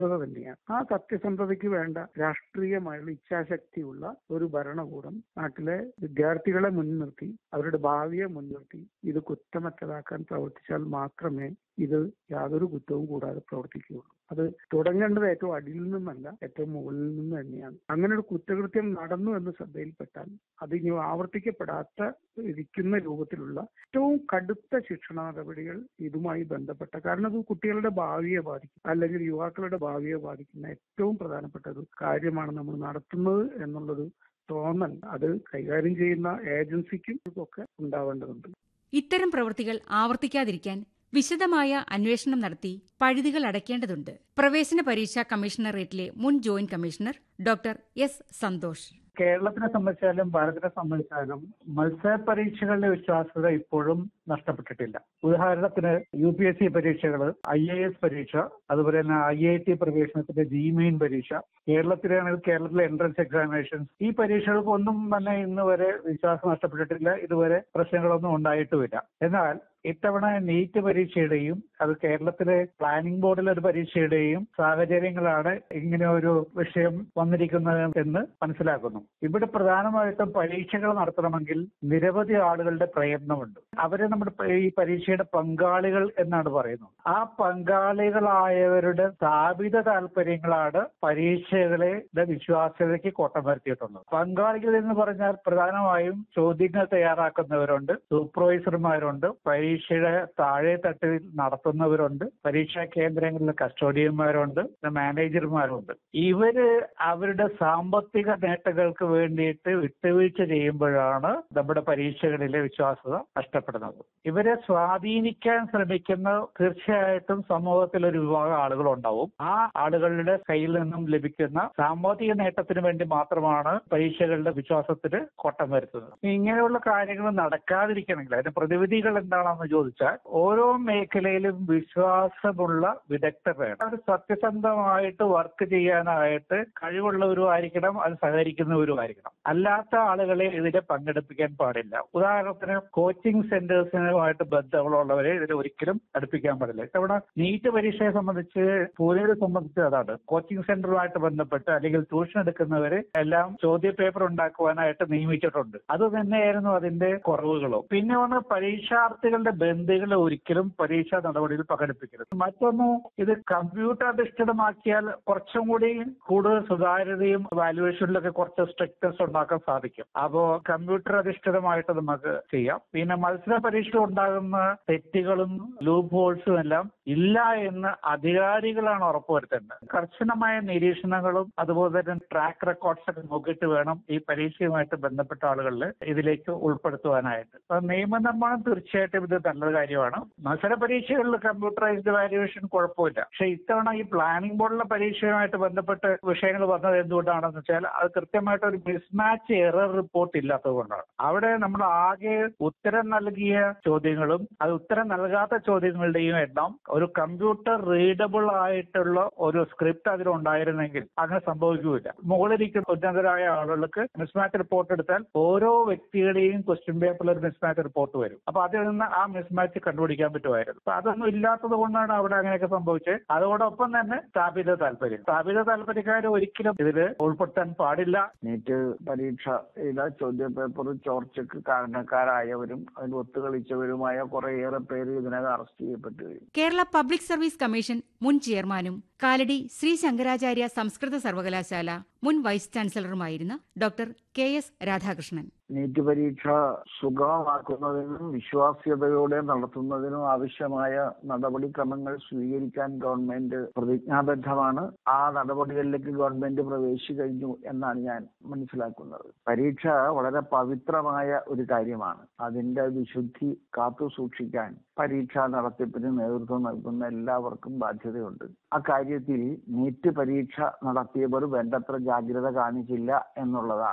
സത്യസന്ധത തന്നെയാണ് ആ സത്യസന്ധതയ്ക്ക് വേണ്ട രാഷ്ട്രീയമായുള്ള ഇച്ഛാശക്തിയുള്ള ഒരു ഭരണകൂടം നാട്ടിലെ വിദ്യാർത്ഥികളെ മുൻനിർത്തി അവരുടെ ഭാവിയെ മുൻനിർത്തി ഇത് കുറ്റമറ്റതാക്കാൻ പ്രവർത്തിച്ചാൽ മാത്രമേ ഇത് യാതൊരു കുറ്റവും കൂടാതെ പ്രവർത്തിക്കുകയുള്ളൂ അത് തുടങ്ങേണ്ടത് ഏറ്റവും അടിയിൽ നിന്നല്ല ഏറ്റവും മുകളിൽ നിന്ന് തന്നെയാണ് അങ്ങനെ ഒരു കുറ്റകൃത്യം നടന്നു എന്ന് ശ്രദ്ധയിൽപ്പെട്ടാൽ അത് ഇനി ആവർത്തിക്കപ്പെടാത്ത ഇരിക്കുന്ന രൂപത്തിലുള്ള ഏറ്റവും കടുത്ത ശിക്ഷണ നടപടികൾ ഇതുമായി ബന്ധപ്പെട്ട കാരണം അത് കുട്ടികളുടെ ഭാവിയെ ബാധിക്കും അല്ലെങ്കിൽ യുവാക്കളുടെ ഭാവിയെ ബാധിക്കുന്ന ഏറ്റവും പ്രധാനപ്പെട്ട ഒരു കാര്യമാണ് നമ്മൾ നടത്തുന്നത് എന്നുള്ളൊരു തോന്നൽ അത് കൈകാര്യം ചെയ്യുന്ന ഏജൻസിക്കും ഒക്കെ ഉണ്ടാവേണ്ടതുണ്ട് ഇത്തരം പ്രവൃത്തികൾ ആവർത്തിക്കാതിരിക്കാൻ വിശദമായ അന്വേഷണം നടത്തി പഴുതുകൾ അടയ്ക്കേണ്ടതുണ്ട് പ്രവേശന പരീക്ഷാ കമ്മീഷണറേറ്റിലെ മുൻ joint commissioner doctor S Santhosh കേരളത്തിനെ സംബന്ധിച്ചാലും ഭാരതത്തിനെ സംബന്ധിച്ചാലും മത്സര പരീക്ഷകളുടെ വിശ്വാസ്യത ഇപ്പോഴും നഷ്ടപ്പെട്ടിട്ടില്ല ഉദാഹരണത്തിന് യു പി എസ് സി പരീക്ഷകൾ ഐ എ എസ് പരീക്ഷ അതുപോലെ തന്നെ ഐ ഐ ടി പ്രവേശനത്തിന്റെ ജി മെയിൻ പരീക്ഷ കേരളത്തിലാണെങ്കിൽ കേരളത്തിലെ എൻട്രൻസ് എക്സാമിനേഷൻസ് ഈ പരീക്ഷകൾക്കൊന്നും തന്നെ ഇന്ന് വരെ വിശ്വാസം നഷ്ടപ്പെട്ടിട്ടില്ല ഇതുവരെ പ്രശ്നങ്ങളൊന്നും ഉണ്ടായിട്ടുമില്ല എന്നാൽ ഇത്തവണ നീറ്റ് പരീക്ഷയുടെയും അത് കേരളത്തിലെ പ്ലാനിംഗ് ബോർഡിലെ ഒരു പരീക്ഷയുടെയും സാഹചര്യങ്ങളാണ് ഇങ്ങനെ ഒരു വിഷയം വന്നിരിക്കുന്നത് എന്ന് മനസ്സിലാക്കുന്നു ഇവിടെ പ്രധാനമായിട്ടും പരീക്ഷകൾ നടത്തണമെങ്കിൽ നിരവധി ആളുകളുടെ പ്രയത്നമുണ്ട് അവരെ നമ്മുടെ ഈ പരീക്ഷയുടെ പങ്കാളികൾ എന്നാണ് പറയുന്നത് ആ പങ്കാളികളായവരുടെ സ്ഥാപിത താല്പര്യങ്ങളാണ് പരീക്ഷകളെ വിശ്വാസ്യതയ്ക്ക് കോട്ടം വരുത്തിയിട്ടുള്ളത് പങ്കാളികൾ എന്ന് പറഞ്ഞാൽ പ്രധാനമായും ചോദ്യങ്ങൾ തയ്യാറാക്കുന്നവരുണ്ട് സൂപ്പർവൈസർമാരുണ്ട് പരീക്ഷയുടെ താഴെ തട്ടിൽ നടത്തുന്നവരുണ്ട് പരീക്ഷാ കേന്ദ്രങ്ങളിലെ കസ്റ്റോഡിയന്മാരുണ്ട് മാനേജർമാരുണ്ട് ഇവര് അവരുടെ സാമ്പത്തിക നേട്ടങ്ങൾക്ക് വേണ്ടിയിട്ട് വിട്ടുവീഴ്ച ചെയ്യുമ്പോഴാണ് നമ്മുടെ പരീക്ഷകളിലെ വിശ്വാസ്യത നഷ്ടപ്പെടുന്നത് ഇവരെ സ്വാധീനിക്കാൻ ശ്രമിക്കുന്ന തീർച്ചയായിട്ടും സമൂഹത്തിൽ ഒരു വിഭാഗം ആളുകൾ ഉണ്ടാവും ആ ആളുകളുടെ കയ്യിൽ നിന്നും ലഭിക്കുന്ന സാമ്പത്തിക നേട്ടത്തിന് വേണ്ടി മാത്രമാണ് പരീക്ഷകളുടെ വിശ്വാസത്തിന് കോട്ടം വരുത്തുന്നത് ഇങ്ങനെയുള്ള കാര്യങ്ങൾ നടക്കാതിരിക്കണമെങ്കിൽ അതിന്റെ പ്രതിവിധികൾ എന്താണെന്ന് ചോദിച്ചാൽ ഓരോ മേഖലയിലും വിശ്വാസമുള്ള വിദഗ്ധർ വേണം അവർ സത്യസന്ധമായിട്ട് വർക്ക് ചെയ്യാനായിട്ട് കഴിവുള്ളവരും ആയിരിക്കണം അത് സഹകരിക്കുന്നവരും ആയിരിക്കണം അല്ലാത്ത ആളുകളെ ഇതിനെ പങ്കെടുപ്പിക്കാൻ പാടില്ല ഉദാഹരണത്തിന് കോച്ചിങ് സെന്റേഴ്സിനുമായിട്ട് ബന്ധങ്ങളുള്ളവരെ ഇതിൽ ഒരിക്കലും അടുപ്പിക്കാൻ പാടില്ല ഇത്തവണ നീറ്റ് പരീക്ഷയെ സംബന്ധിച്ച് പൂനെയെ സംബന്ധിച്ച് അതാണ് കോച്ചിങ് സെന്ററുമായിട്ട് ബന്ധപ്പെട്ട് അല്ലെങ്കിൽ ട്യൂഷൻ എടുക്കുന്നവര് എല്ലാം ചോദ്യ പേപ്പർ ഉണ്ടാക്കുവാനായിട്ട് നിയമിച്ചിട്ടുണ്ട് അത് തന്നെയായിരുന്നു അതിന്റെ കുറവുകളും പിന്നെ ഒന്ന് പരീക്ഷാർത്ഥികളുടെ ബന്ധുക്കളെ ഒരിക്കലും പരീക്ഷാ നടപടിയിൽ പങ്കെടുപ്പിക്കരുത് മറ്റൊന്ന് ഇത് കമ്പ്യൂട്ടർ അധിഷ്ഠിതമാക്കിയാൽ കുറച്ചും കൂടി കൂടുതൽ സുതാര്യതയും വാല്യുവേഷനിലൊക്കെ കുറച്ച് സ്ട്രിക്ട്നെസ് ഉണ്ടാക്കാൻ സാധിക്കും അപ്പോ കമ്പ്യൂട്ടർ അധിഷ്ഠിതമായിട്ട് നമുക്ക് ചെയ്യാം പിന്നെ മത്സര പരീക്ഷ ഉണ്ടാകുന്ന തെറ്റുകളും ലൂപ്പ് ഹോൾസും എല്ലാം ഇല്ല എന്ന് അധികാരികളാണ് ഉറപ്പുവരുത്തേണ്ടത് കർശനമായ നിരീക്ഷണങ്ങളും അതുപോലെ തന്നെ ട്രാക്ക് റെക്കോർഡ്സ് ഒക്കെ നോക്കിയിട്ട് വേണം ഈ പരീക്ഷയുമായിട്ട് ബന്ധപ്പെട്ട ആളുകളിൽ ഇതിലേക്ക് ഉൾപ്പെടുത്തുവാനായിട്ട് അപ്പൊ നിയമനിർമ്മാണം തീർച്ചയായിട്ടും ഇത് നല്ലൊരു കാര്യമാണ് മത്സര പരീക്ഷകളിൽ കമ്പ്യൂട്ടറൈസ്ഡ് വാല്യുവേഷൻ കുഴപ്പമില്ല പക്ഷെ ഇത്തവണ ഈ പ്ലാനിംഗ് ബോർഡിലെ പരീക്ഷയുമായിട്ട് ബന്ധപ്പെട്ട് വിഷയങ്ങൾ വന്നത് എന്തുകൊണ്ടാണെന്ന് വെച്ചാൽ അത് കൃത്യമായിട്ട് ഒരു മിസ്മാച്ച് എറർ റിപ്പോർട്ട് ഇല്ലാത്തതുകൊണ്ടാണ് അവിടെ നമ്മൾ ആകെ ഉത്തരം നൽകിയ ചോദ്യങ്ങളും അത് ഉത്തരം നൽകാത്ത ചോദ്യങ്ങളുടെയും എണ്ണം ഒരു കമ്പ്യൂട്ടർ റീഡബിൾ ആയിട്ടുള്ള ഒരു സ്ക്രിപ്റ്റ് അതിലുണ്ടായിരുന്നെങ്കിൽ അങ്ങനെ സംഭവിക്കുകയില്ല മുകളിലിരിക്കുന്ന ഉന്നതരായ ആളുകൾക്ക് മിസ്മാച്ച് റിപ്പോർട്ട് എടുത്താൽ ഓരോ വ്യക്തിയുടെയും ക്വസ്റ്റ്യൻ പേപ്പറിൽ ഒരു മിസ്മാച്ച് റിപ്പോർട്ട് വരും അപ്പൊ അതിൽ നിന്ന് ആ മിസ്മാച്ച് കണ്ടുപിടിക്കാൻ പറ്റുമായിരുന്നു അപ്പൊ അതൊന്നും ഇല്ലാത്തത് കൊണ്ടാണ് അവിടെ അങ്ങനെയൊക്കെ സംഭവിച്ചത് അതോടൊപ്പം തന്നെ സ്ഥാപിത താല്പര്യം സ്ഥാപിത താല്പര്യക്കാർ ഒരിക്കലും ഇതിൽ ഉൾപ്പെടുത്താൻ പാടില്ല നീറ്റ് പരീക്ഷയിലെ ചോദ്യ പേപ്പർ ചോർച്ചയ്ക്ക് കാരണക്കാരായവരും അതിൽ ഒത്തുകളിച്ചവരുമായ കുറേയേറെ പേര് ഇതിനകം അറസ്റ്റ് ചെയ്യപ്പെട്ടു കഴിഞ്ഞു കേരള പബ്ലിക് സർവീസ് കമ്മീഷൻ മുൻ ചെയർമാനും കാലടി ശ്രീ ശങ്കരാചാര്യ സംസ്കൃത സർവകലാശാല മുൻ വൈസ് ചാൻസലറുമായിരുന്ന doctor K S Radhakrishnan NEET പരീക്ഷ സുഗമമാക്കുന്നതിനും വിശ്വാസ്യതയോടെ നടത്തുന്നതിനും ആവശ്യമായ നടപടിക്രമങ്ങൾ സ്വീകരിക്കാൻ ഗവൺമെന്റ് പ്രതിജ്ഞാബദ്ധമാണ് ആ നടപടികളിലേക്ക് ഗവൺമെന്റ് പ്രവേശിച്ചു കഴിഞ്ഞു എന്നാണ് ഞാൻ മനസ്സിലാക്കുന്നത് പരീക്ഷ വളരെ പവിത്രമായ ഒരു കാര്യമാണ് അതിന്റെ വിശുദ്ധി കാത്തു സൂക്ഷിക്കാൻ പരീക്ഷാ നടത്തിപ്പിന് നേതൃത്വം നൽകുന്ന എല്ലാവർക്കും ബാധ്യതയുണ്ട് അക്കാര്യത്തിൽ നീറ്റ് പരീക്ഷ നടത്തിയവർ വേണ്ടത്ര ജാഗ്രത കാണിച്ചില്ല എന്നുള്ളതാണ്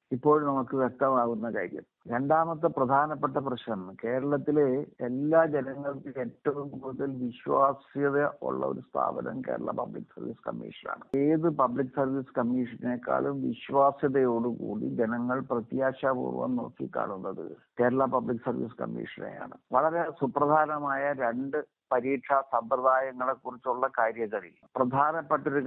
ഇപ്പോൾ നമുക്ക് വ്യക്തമാകുന്ന കാര്യം രണ്ടാമത്തെ പ്രധാനപ്പെട്ട പ്രശ്നം കേരളത്തിലെ എല്ലാ ജനങ്ങൾക്കും ഏറ്റവും കൂടുതൽ വിശ്വാസ്യത ഉള്ള ഒരു സ്ഥാപനം കേരള പബ്ലിക് സർവീസ് കമ്മീഷനാണ് ഏത് പബ്ലിക് സർവീസ് കമ്മീഷനേക്കാളും വിശ്വാസ്യതയോടുകൂടി ജനങ്ങൾ പ്രത്യാശാപൂർവം നോക്കിക്കാണുന്നത് കേരള പബ്ലിക് സർവീസ് കമ്മീഷനെയാണ് വളരെ സുപ്രധാനമായ രണ്ട് പരീക്ഷാ സമ്പ്രദായങ്ങളെ കുറിച്ചുള്ള കാര്യങ്ങളിൽ പ്രധാനപ്പെട്ട ഒരു